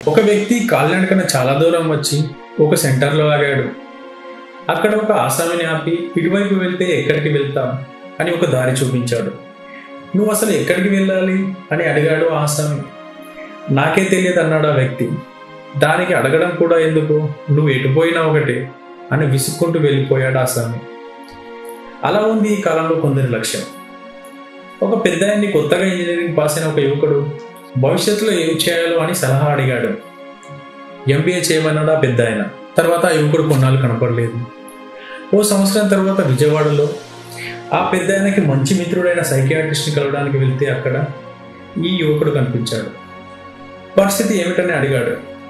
ఒక వ్యక్తి కాలినడకన చాలా దూరం వచ్చి ఒక సెంటర్లో ఆగాడు అక్కడ ఒక ఆసామిని ఆపి ఇటువైపు వెళ్తే ఎక్కడికి వెళ్తాం అని ఒక దారి చూపించాడు నువ్వు అసలు ఎక్కడికి వెళ్ళాలి అని అడిగాడు ఆ ఆసామి నాకే తెలియదు అన్నాడు ఆ వ్యక్తి దానికి అడగడం కూడా ఎందుకు నువ్వు ఎటుపోయినా ఒకటే అని విసుక్కుంటూ వెళ్ళిపోయాడు ఆసామి అలా ఉంది ఈ కాలంలో కొందరి లక్ష్యం ఒక పెద్ద ఆయన్ని కొత్తగా ఇంజనీరింగ్ పాస్ అయిన ఒక యువకుడు భవిష్యత్తులో ఏం చేయాలో అని సలహా అడిగాడు ఎంబీఏ చేయమన్నాడు ఆ పెద్ద ఆయన తర్వాత ఆ యువకుడు కొన్నాళ్ళు కనపడలేదు ఓ సంవత్సరం తర్వాత విజయవాడలో ఆ పెద్ద ఆయనకి మంచి మిత్రుడైన సైకియాట్రిస్ట్ని కలవడానికి వెళ్తే అక్కడ ఈ యువకుడు కనిపించాడు పరిస్థితి ఏమిటని అడిగాడు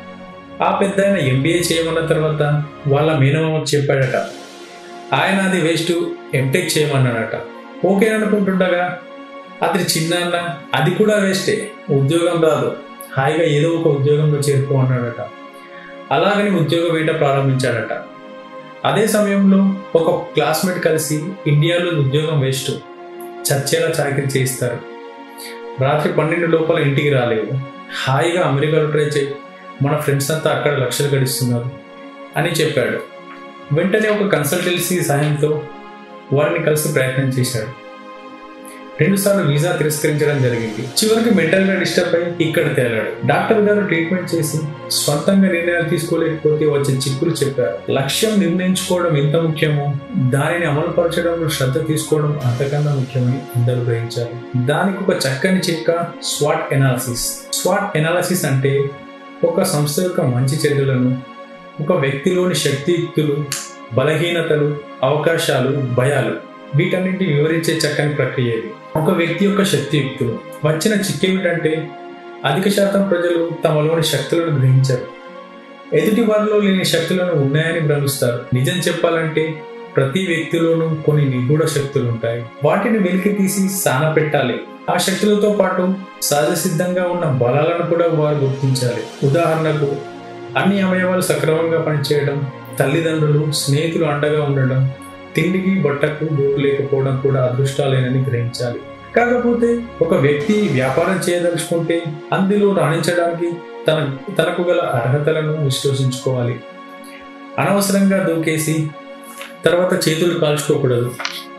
ఆ పెద్ద ఆయన ఎంబీఏ చేయమన్న తర్వాత వాళ్ళ మేనమామకు చెప్పాడట ఆయన అది వేస్ట్ ఎంటెక్ చేయమన్నాడట ఓకే అనుకుంటుండగా అతని చిన్న అన్న అది కూడా వేస్టే ఉద్యోగం రాదు హాయిగా ఏదో ఒక ఉద్యోగంలో చేరుకో అన్నాడట అలాగని ఉద్యోగం వేట ప్రారంభించాడట అదే సమయంలో ఒక క్లాస్మేట్ కలిసి ఇండియాలో ఉద్యోగం వేస్ట్ చచ్చేలా చాకరీ చేయిస్తారు రాత్రి పన్నెండు లోపల ఇంటికి రాలేవు హాయిగా అమెరికాలో ట్రై చేయి మన ఫ్రెండ్స్ అంతా అక్కడ లక్షలు గడిస్తున్నారు అని చెప్పాడు వెంటనే ఒక కన్సల్టెన్సీ సహాయంతో వారిని కలిసి ప్రయత్నం చేశాడు రెండుసార్లు వీసా తిరస్కరించడం జరిగింది చివరికి మెంటల్ గా డిస్టర్బ్ అయి ఇక్కడ తేలాడు డాక్టర్ గారు ట్రీట్మెంట్ చేసి స్వంతంగా నిర్ణయాలు తీసుకోలేకపోతే వచ్చే చిక్కులు చెప్పారు లక్ష్యం నిర్ణయించుకోవడం ఎంత ముఖ్యమో దానిని అమలుపరచడంలో శ్రద్ధ తీసుకోవడం అంతకన్నా ముఖ్యమని అందరూ గ్రహించాలి దానికి ఒక చక్కని చిట్క స్వాట్ ఎనాలసిస్ స్వాట్ ఎనాలసిస్ అంటే ఒక సంస్థ యొక్క మంచి చర్యలను ఒక వ్యక్తిలోని శక్తియుక్తులు బలహీనతలు అవకాశాలు భయాలు వీటన్నింటిని వివరించే చక్కని ప్రక్రియ ఇది ఒక వ్యక్తి యొక్క శక్తియుక్తులు వచ్చిన చిక్కేమిటంటే అధిక శాతం ప్రజలు తమలోని శక్తులను గ్రహించరు ఎదుటి వారిలో లేని శక్తులను ఉన్నాయని భ్రమిస్తారు నిజం చెప్పాలంటే ప్రతి వ్యక్తిలోనూ కొన్ని నిగూఢ శక్తులు ఉంటాయి వాటిని వెలికి తీసి సాన పెట్టాలి ఆ శక్తులతో పాటు సహజ సిద్ధంగా ఉన్న బలాలను కూడా వారు గుర్తించాలి ఉదాహరణకు అన్ని అవయవాలు సక్రమంగా పనిచేయడం తల్లిదండ్రులు స్నేహితులు అండగా ఉండడం తిండికి బట్టకు డోరు లేకపోవడం కూడా అదృష్టాలేనని గ్రహించాలి కాకపోతే ఒక వ్యక్తి వ్యాపారం చేయదలుచుకుంటే అందులో రాణించడానికి తన తనకు గల అర్హతలను విశ్లేషించుకోవాలి అనవసరంగా దూకేసి తర్వాత చేతులు కాల్చుకోకూడదు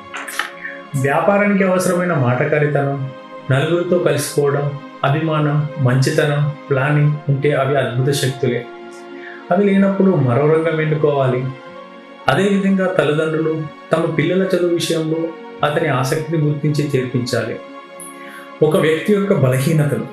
వ్యాపారానికి అవసరమైన మాటకారితనం నలుగురితో కలిసిపోవడం అభిమానం మంచితనం ప్లానింగ్ ఉంటే అవి అద్భుత శక్తులే అవి లేనప్పుడు మరో రంగం ఎన్నుకోవాలి అదేవిధంగా తల్లిదండ్రులు తమ పిల్లల చదువు విషయంలో అతని ఆసక్తిని గుర్తించి చేర్పించాలి ఒక వ్యక్తి యొక్క బలహీనతలు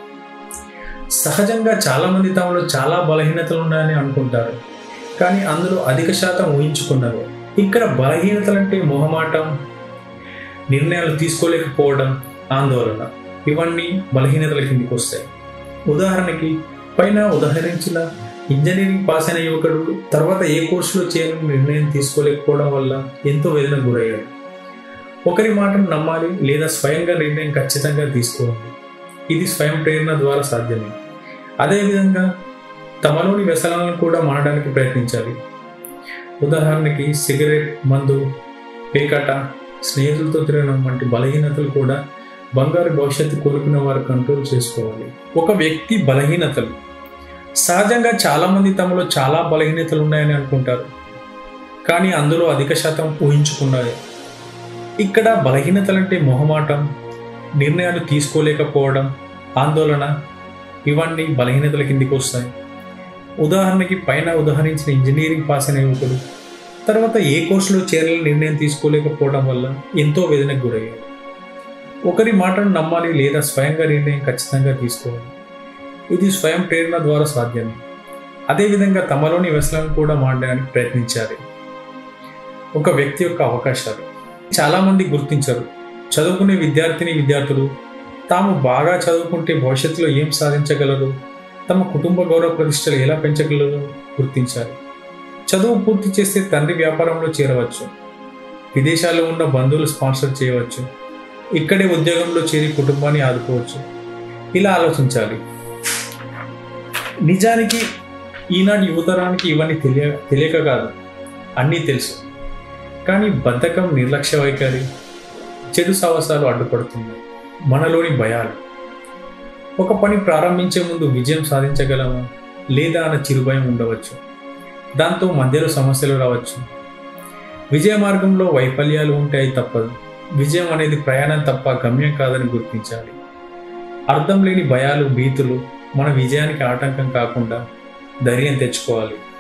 సహజంగా చాలామంది తమలో చాలా బలహీనతలు ఉన్నాయని అనుకుంటారు కానీ అందులో అధిక శాతం ఊహించుకున్నారు ఇక్కడ బలహీనతలంటే మొహమాటం నిర్ణయాలు తీసుకోలేకపోవడం ఆందోళన ఇవన్నీ బలహీనతల కిందికి వస్తాయి ఉదాహరణకి పైన ఉదాహరించిన ఇంజనీరింగ్ పాస్ అయిన యువకుడు తర్వాత ఏ కోర్సులో చేయాలని నిర్ణయం తీసుకోలేకపోవడం వల్ల ఎంతో వేదన గురయ్యాడు ఒకరి మాటను నమ్మాలి లేదా స్వయంగా నిర్ణయం ఖచ్చితంగా తీసుకోవాలి ఇది స్వయం ప్రేరణ ద్వారా సాధ్యమే అదేవిధంగా తమలోని వ్యసనాలను కూడా మానడానికి ప్రయత్నించాలి ఉదాహరణకి సిగరెట్ మందు పేకాట స్నేహితులతో తిరగడం వంటి బలహీనతలు కూడా బంగారు భవిష్యత్తు కోరుకునే వారు కంట్రోల్ చేసుకోవాలి ఒక వ్యక్తి బలహీనతలు సహజంగా చాలామంది తమలో చాలా బలహీనతలు ఉన్నాయని అనుకుంటారు కానీ అందులో అధిక శాతం ఊహించుకున్నాయి ఇక్కడ బలహీనతలంటే మొహమాటం నిర్ణయాలు తీసుకోలేకపోవడం ఆందోళన ఇవన్నీ బలహీనతల కిందికి వస్తాయి ఉదాహరణకి పైన ఉదాహరించిన ఇంజనీరింగ్ పాస్ అయిన యువకుడు తర్వాత ఏ కోర్సులో చేరాలని నిర్ణయం తీసుకోలేకపోవడం వల్ల ఎంతో వేదనకు గురయ్యాడు ఒకరి మాటను నమ్మాలి లేదా స్వయంగా నిర్ణయం ఖచ్చితంగా తీసుకోవాలి ఇది స్వయం ప్రేరణ ద్వారా సాధ్యమే అదేవిధంగా తమలోని వ్యసనాలను కూడా మారడానికి ప్రయత్నించాలి ఒక వ్యక్తి యొక్క అవకాశాలు చాలామంది గుర్తించరు చదువుకునే విద్యార్థిని విద్యార్థులు తాము బాగా చదువుకుంటే భవిష్యత్తులో ఏం సాధించగలరు తమ కుటుంబ గౌరవ ప్రతిష్టలు ఎలా పెంచగలరు గుర్తించాలి చదువు పూర్తి చేస్తే తండ్రి వ్యాపారంలో చేరవచ్చు విదేశాల్లో ఉన్న బంధువులు స్పాన్సర్ చేయవచ్చు ఇక్కడే ఉద్యోగంలో చేరి కుటుంబాన్ని ఆదుకోవచ్చు ఇలా ఆలోచించాలి నిజానికి ఈనాటి యువతరానికి ఇవన్నీ తెలియ తెలియక కాదు అన్నీ తెలుసు కానీ బద్ధకం నిర్లక్ష్య వైఖరి చెడు సాహసాలు అడ్డుపడుతున్నాయి మనలోని భయాలు ఒక పని ప్రారంభించే ముందు విజయం సాధించగలమా లేదా అన్న చిరుభయం ఉండవచ్చు దాంతో మధ్యలో సమస్యలు రావచ్చు విజయ మార్గంలో వైఫల్యాలు ఉంటాయి తప్పదు విజయం అనేది ప్రయాణం తప్ప గమ్యం కాదని గుర్తించాలి అర్థం లేని భయాలు భీతులు మన విజయానికి ఆటంకం కాకుండా ధైర్యం తెచ్చుకోవాలి